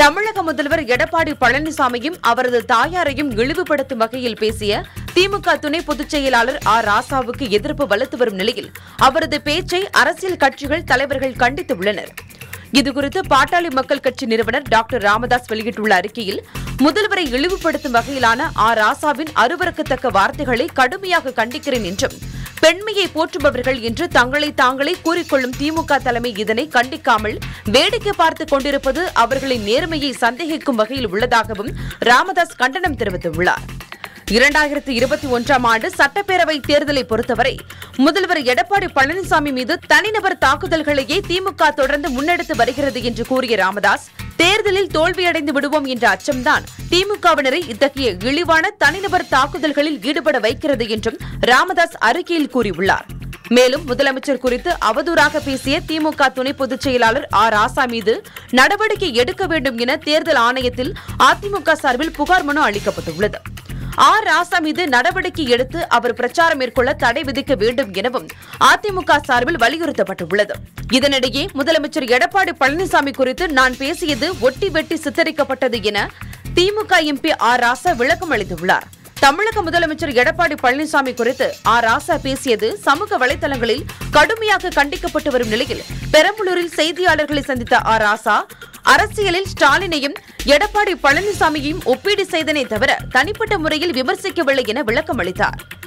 தமிழக முதல்வர் எடப்பாடி பழனிசாமியும் அவரது தாயாரையும் இழிவுபடுத்தும் வகையில் பேசிய திமுக துணை பொதுச் செயலாளர் ஆர் ராசாவுக்கு எதிர்ப்பு வலுத்து வரும் நிலையில் அவரது பேச்சை அரசியல் கட்சிகள் தலைவர்கள் கண்டித்துள்ளனர் இதுகுறித்து பாட்டாளி மக்கள் கட்சி நிறுவனர் டாக்டர் ராமதாஸ் வெளியிட்டுள்ள அறிக்கையில் முதல்வரை இழிவுபடுத்தும் வகையிலான ஆர் ராசாவின் அருவருக்கத்தக்க வார்த்தைகளை கடுமையாக கண்டிக்கிறேன் என்றும் பெண்மையை போற்றுபவர்கள் என்று தங்களை தாங்களே கூறிக்கொள்ளும் திமுக தலைமை இதனை கண்டிக்காமல் வேடிக்கை பார்த்துக் கொண்டிருப்பது அவர்களின் நேர்மையை சந்தேகிக்கும் வகையில் உள்ளதாகவும் ராமதாஸ் கண்டனம் தெரிவித்துள்ளார் இரண்டாயிரத்தி இருபத்தி ஒன்றாம் ஆண்டு சட்டப்பேரவை தேர்தலை பொறுத்தவரை முதல்வர் எடப்பாடி பழனிசாமி மீது தனிநபர் தாக்குதல்களையே திமுக தொடர்ந்து முன்னெடுத்து வருகிறது என்று கூறிய ராமதாஸ் தேர்தலில் தோல்வியடைந்து விடுவோம் என்ற அச்சம்தான் திமுகவினரை இத்தகைய இழிவான தனிநபர் தாக்குதல்களில் ஈடுபட வைக்கிறது என்றும் ராமதாஸ் அறிக்கையில் கூறியுள்ளார் மேலும் முதலமைச்சர் குறித்து அவதூறாக பேசிய திமுக துணை பொதுச் செயலாளர் ஆர் ராசா மீது நடவடிக்கை எடுக்க வேண்டும் என தேர்தல் ஆணையத்தில் அதிமுக சார்பில் புகார் மனு அளிக்கப்பட்டுள்ளது ஆர் ராசா மீது நடவடிக்கை எடுத்து அவர் பிரச்சாரம் மேற்கொள்ள தடை விதிக்க வேண்டும் எனவும் அதிமுக சார்பில் வலியுறுத்தப்பட்டுள்ளது இதனிடையே முதலமைச்சர் எடப்பாடி பழனிசாமி குறித்து நான் பேசியது ஒட்டி வெட்டி சித்தரிக்கப்பட்டது என திமுக எம்பி ஆர் ராசா விளக்கம் அளித்துள்ளார் தமிழக முதலமைச்சர் எடப்பாடி பழனிசாமி குறித்து ஆர் ராசா பேசியது சமூக வலைதளங்களில் கடுமையாக கண்டிக்கப்பட்டு வரும் நிலையில் பெரம்பலூரில் செய்தியாளர்களை சந்தித்த ஆர் ராசா அரசியலில் ஸ்டாலினையும் எடப்பாடி பழனிசாமியையும் ஒப்பீடு செய்தனை தவிர தனிப்பட்ட முறையில் விமர்சிக்கவில்லை என விளக்கம் அளித்தார்